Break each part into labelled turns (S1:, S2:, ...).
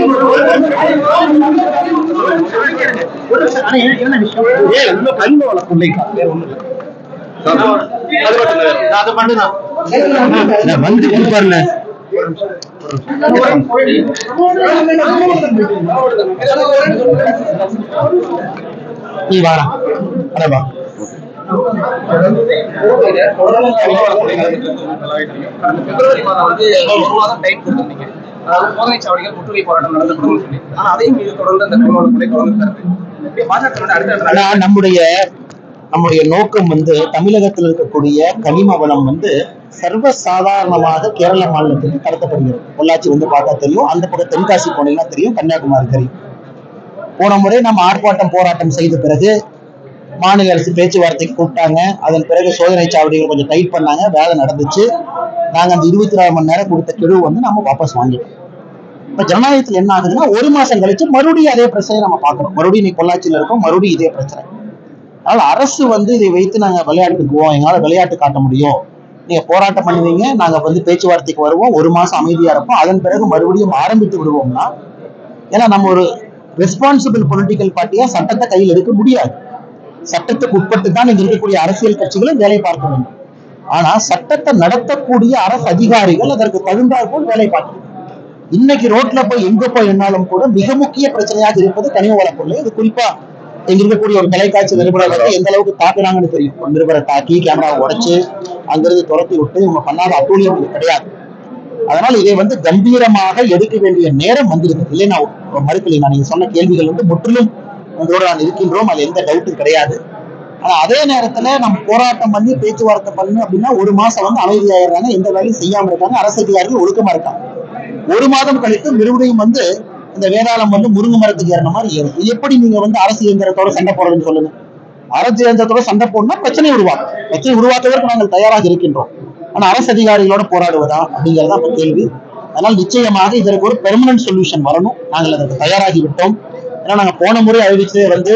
S1: வந்து கொடுப்பாருல நீ வாடா அட வா
S2: பிப்ரவரி மாதம் வந்து ஒரு மாதம் டைம் கொடுத்துருந்தீங்க அதாவது சோதனை சாவடிகள் முற்றுகை போராட்டம் நடத்தப்படும் சொல்லி ஆனா அதையும் மீது தொடர்ந்து அந்த கனிம வளத்துறை தொடர்ந்து தருது பாஜக அடுத்த
S1: ஆனா நம்முடைய நம்முடைய நோக்கம் வந்து தமிழகத்தில் இருக்கக்கூடிய கனிம வளம் வந்து சர்வ சாதாரணமாக கேரள மாநிலத்துக்கு கடத்தப்படுகிறது பொள்ளாச்சி வந்து பார்த்தா தெரியும் அந்த பக்கம் தென்காசி போனீங்கன்னா தெரியும் கன்னியாகுமரி தெரியும் போன முறை நம்ம ஆர்ப்பாட்டம் போராட்டம் செய்த பிறகு மாநில அரசு பேச்சுவார்த்தைக்கு கூப்பிட்டாங்க அதன் பிறகு சோதனை சாவடிகள் கொஞ்சம் டைட் பண்ணாங்க வேலை நடந்துச்சு நாங்க அந்த இருபத்தி நாலு மணி நேரம் கொடுத்த கெழு வந்து நம்ம வாபஸ் வாங்கிட்டோம் இப்ப ஜனநாயகத்துல என்ன ஆகுதுன்னா ஒரு மாசம் கழிச்சு மறுபடியும் அதே பிரச்சனையை நம்ம பாக்குறோம் மறுபடியும் நீ பொள்ளாச்சியில இருக்கோம் மறுபடியும் இதே பிரச்சனை அதனால அரசு வந்து இதை வைத்து நாங்க விளையாட்டுக்குவோம் எங்களால விளையாட்டு காட்ட முடியும் நீங்க போராட்டம் பண்ணுவீங்க நாங்க வந்து பேச்சுவார்த்தைக்கு வருவோம் ஒரு மாசம் அமைதியா இருப்போம் அதன் பிறகு மறுபடியும் ஆரம்பித்து விடுவோம்னா ஏன்னா நம்ம ஒரு ரெஸ்பான்சிபிள் பொலிட்டிக்கல் பார்ட்டியா சட்டத்தை கையில் எடுக்க முடியாது சட்டத்துக்கு உட்பட்டு தான் இங்க இருக்கக்கூடிய அரசியல் கட்சிகளும் வேலை பார்க்க வேண்டும் ஆனா சட்டத்தை நடத்தக்கூடிய அரசு அதிகாரிகள் அதற்கு தகுந்தாற்போல் வேலை பார்க்கணும் இன்னைக்கு ரோட்ல போய் எங்க போய் என்னாலும் கூட மிக முக்கிய பிரச்சனையாக இருப்பது கனிம வள கொள்ளை இது குறிப்பா இங்க இருக்கக்கூடிய ஒரு தொலைக்காட்சி நிருபரை வந்து எந்த அளவுக்கு தாக்குனாங்கன்னு தெரியும் ஒரு நிருபரை தாக்கி கேமராவை உடைச்சு அங்கிருந்து துரத்தி விட்டு இவங்க பண்ணாத அட்டூழியம் இது கிடையாது அதனால இதை வந்து கம்பீரமாக எடுக்க வேண்டிய நேரம் வந்திருக்கு இல்லை நான் மறுக்கலை நான் நீங்க சொன்ன கேள்விகள் வந்து முற்றிலும் உங்களோட நான் இருக்கின்றோம் அது எந்த டவுட்டும் கிடையாது ஆனா அதே நேரத்துல நம்ம போராட்டம் பண்ணி பேச்சுவார்த்தை பண்ணி அப்படின்னா ஒரு மாசம் வந்து அமைதியாயிடுறாங்க எந்த வேலையும் செய்யாம இருக்காங்க அரசு அதிகாரிகள் ஒழுக்கமா இருக்காங்க ஒரு மாதம் கழித்து மறுபடியும் வந்து இந்த வேதாளம் வந்து முருங்கை மரத்துக்கு ஏறின மாதிரி ஏறும் இது எப்படி நீங்க வந்து அரசு இயந்திரத்தோட சண்டை போடுறதுன்னு சொல்லுங்க அரசு இயந்திரத்தோட சண்டை போடணும்னா பிரச்சனை உருவாக்கும் பிரச்சனை உருவாக்குவதற்கு நாங்கள் தயாராக இருக்கின்றோம் ஆனா அரசு அதிகாரிகளோட போராடுவதா அப்படிங்கறதா இப்ப கேள்வி அதனால் நிச்சயமாக இதற்கு ஒரு பெர்மனன்ட் சொல்யூஷன் வரணும் நாங்கள் அதற்கு தயாராகி விட்டோம் ஏன்னா நாங்க போன முறை அறிவிச்சது வந்து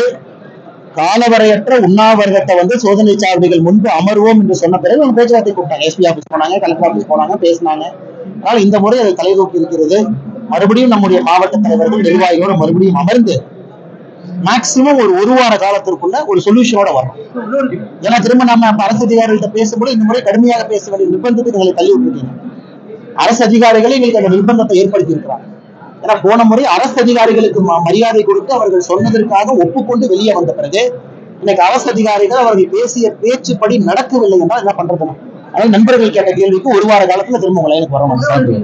S1: காலவரையற்ற உண்ணாவிரதத்தை வந்து சோதனை சாவடிகள் முன்பு அமர்வோம் என்று சொன்ன பிறகு அவங்க பேச்சுவார்த்தை கூப்பிட்டாங்க எஸ்பி ஆபீஸ் போனாங்க கலெக்டர் ஆபீஸ் போனாங்க பேசினாங்க ஆனால் இந்த முறை அது தலைதூக்கி இருக்கிறது மறுபடியும் நம்முடைய மாவட்ட தலைவர்கள் நிர்வாகிகளோட மறுபடியும் அமர்ந்து மேக்சிமம் ஒரு ஒரு வார காலத்திற்குள்ள ஒரு சொல்யூஷனோட வரும் ஏன்னா திரும்ப நம்ம அப்ப அரசு அதிகாரிகள்ட்ட பேசும்போது இந்த முறை கடுமையாக பேச வேண்டிய நிர்பந்தத்துக்கு எங்களை தள்ளி விட்டுருக்கீங்க அரசு அதிகாரிகளே எங்களுக்கு அந்த நிர்பந்தத்தை ஏற்படுத்தி இருக்கிறாங்க ஏன்னா போன முறை அரசு அதிகாரிகளுக்கு ம- மரியாதை கொடுத்து அவர்கள் சொன்னதற்காக ஒப்புக்கொண்டு வெளியே வந்த பிறகு இன்னைக்கு அரசு அதிகாரிகள் அவர்கள் பேசிய பேச்சுப்படி நடக்கவில்லை என்றால் என்ன பண்றது அதனால நண்பர்கள் கேட்ட கேள்விக்கு ஒரு வார காலத்துல திரும்ப உங்க லைனுக்கு வரணும்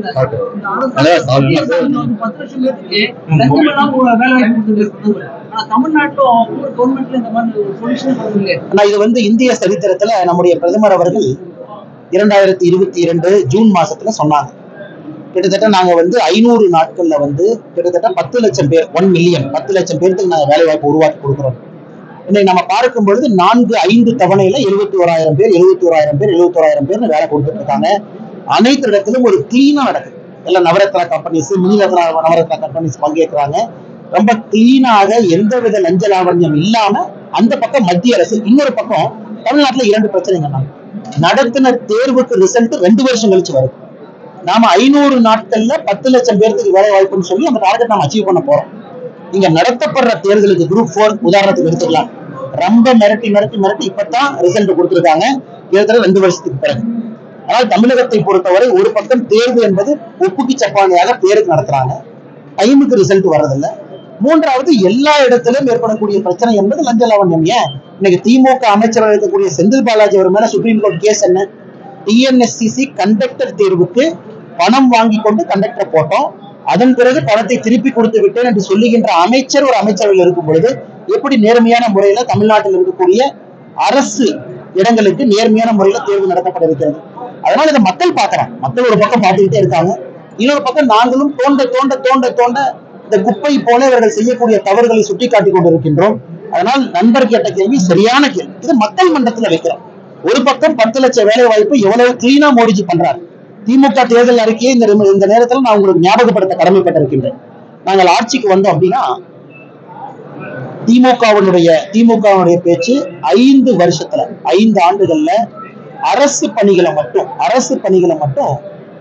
S3: பத்து லட்சம் பேருக்கு லஞ்சம் இல்லாம வேலை வாய்ப்பு கொடுத்துருக்கு ஆனா தமிழ்நாட்டிலும் ஒவ்வொரு கவர்மெண்ட்ல இந்த மாதிரி ஒரு சொல்யூஷன் இல்லை
S1: ஆனா இது வந்து இந்திய சரித்திரத்துல நம்முடைய பிரதமர் அவர்கள் இரண்டாயிரத்தி இருபத்தி இரண்டு ஜூன் மாசத்துல சொன்னாங்க கிட்டத்தட்ட நாங்க வந்து ஐநூறு நாட்கள்ல வந்து கிட்டத்தட்ட பத்து லட்சம் பேர் ஒன் மில்லியன் பத்து லட்சம் பேருக்கு நாங்க வேலை வாய்ப்பு உருவாக்கி கொடுக்குறோம் இன்னைக்கு நம்ம பார்க்கும் பொழுது நான்கு ஐந்து தவணையில எழுபத்தி ஓராயிரம் பேர் எழுபத்தி ஓராயிரம் பேர் எழுபத்தி ஓராயிரம் பேர் வேலை கொடுத்துட்டு இருக்காங்க அனைத்து இடத்திலும் ஒரு கிளீனா நடக்குது எல்லாம் Navratna companies mini Ratna Navratna companies பங்கேற்கிறாங்க ரொம்ப கிளீனாக எந்தவித லஞ்ச லாவண்யம் இல்லாம அந்த பக்கம் மத்திய அரசு இன்னொரு பக்கம் தமிழ்நாட்டுல இரண்டு பிரச்சனைங்க நடத்தின தேர்வுக்கு ரிசல்ட் ரெண்டு வருஷம் கழிச்சு வருது நாம ஐநூறு நாட்கள்ல பத்து லட்சம் பேர்த்துக்கு வேலை வாய்ப்புன்னு சொல்லி அந்த டார்கெட் நாம அச்சீவ் பண்ண போறோம் இங்க நடத்தப்படுற தேர்தலுக்கு குரூப் ஃபோர் உதாரணத்துக்கு எடுத்துக்கலாம் ரொம்ப மிரட்டி மிரட்டி மிரட்டி இப்பதான் ரிசல்ட் கொடுத்திருக்காங்க கிட்டத்தட்ட ரெண்டு வருஷத்துக்கு பிறகு ஆனால் தமிழகத்தை பொறுத்தவரை ஒரு பக்கம் தேர்வு என்பது ஒப்புக்கு சப்பானியாக பேருக்கு நடத்துறாங்க டைமுக்கு ரிசல்ட் வர்றதில்ல மூன்றாவது எல்லா இடத்திலும் ஏற்படக்கூடிய பிரச்சனை என்பது லஞ்ச லாவண்யம் ஏன் இன்னைக்கு திமுக அமைச்சராக இருக்கக்கூடிய செந்தில் பாலாஜி அவர் மேல சுப்ரீம் கோர்ட் கேஸ் என்ன டிஎன்எஸ்சிசி கண்டக்டர் தேர்வுக்கு பணம் வாங்கி கொண்டு கண்டக்டர் போட்டோம் அதன் பிறகு பணத்தை திருப்பி கொடுத்து விட்டேன் என்று சொல்லுகின்ற அமைச்சர் ஒரு அமைச்சரவையில் இருக்கும் பொழுது எப்படி நேர்மையான முறையில தமிழ்நாட்டில் இருக்கக்கூடிய அரசு இடங்களுக்கு நேர்மையான முறையில தேர்வு நடத்தப்பட இருக்கிறது அதனால இதை மக்கள் பார்க்கறாங்க மக்கள் ஒரு பக்கம் பார்த்துக்கிட்டே இருக்காங்க இன்னொரு பக்கம் நாங்களும் தோண்ட தோண்ட தோண்ட தோண்ட இந்த குப்பை போல இவர்கள் செய்யக்கூடிய தவறுகளை சுட்டிக்காட்டி கொண்டிருக்கின்றோம் அதனால் நண்பர் கேட்ட கேள்வி சரியான கேள்வி இது மக்கள் மன்றத்துல வைக்கிறோம் ஒரு பக்கம் பத்து லட்சம் வேலை வாய்ப்பு எவ்வளவு கிளீனா மோடிஜி பண்றாரு திமுக தேர்தல் அறிக்கையை இந்த நிமி- இந்த நேரத்தில் நான் உங்களுக்கு ஞாபகப்படுத்த கடமைப்பட்டிருக்கின்றேன் நாங்கள் ஆட்சிக்கு வந்தோம் அப்படின்னா திமுகவினுடைய திமுகவினுடைய பேச்சு ஐந்து வருஷத்துல ஐந்து ஆண்டுகள்ல அரசு பணிகளை மட்டும் அரசு பணிகளை மட்டும்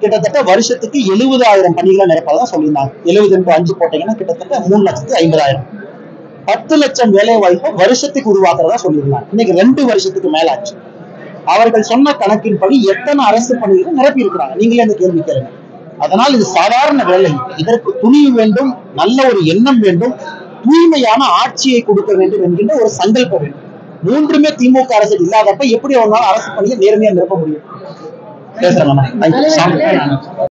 S1: கிட்டத்தட்ட வருஷத்துக்கு எழுபதாயிரம் பணிகளை நிரப்பதான் சொல்லியிருந்தாங்க எழுபது இன்ட்டு அஞ்சு போட்டீங்கன்னா கிட்டத்தட்ட மூணு லட்சத்து ஐம்பதாயிரம் பத்து லட்சம் வேலை வாய்ப்பை வருஷத்துக்கு உருவாக்குறதா சொல்லியிருந்தாங்க இன்னைக்கு ரெண்டு வருஷத்துக்கு மேல ஆச்சு அவர்கள் சொன்ன கணக்கின்படி எத்தனை அரசு பணிகளை நிரப்பி இருக்கிறாங்க நீங்களே இந்த கேள்வி கேளுங்க அதனால் இது சாதாரண வேலை இல்லை. இதற்கு துணிவு வேண்டும் நல்ல ஒரு எண்ணம் வேண்டும் தூய்மையான ஆட்சியை கொடுக்க வேண்டும் என்கின்ற ஒரு சங்கல்பம் வேண்டும் மூன்றுமே திமுக அரசு இல்லாதப்ப எப்படி அவங்களால அரசு பணியை நேர்மையா நிரப்ப முடியும் பேசுறேன்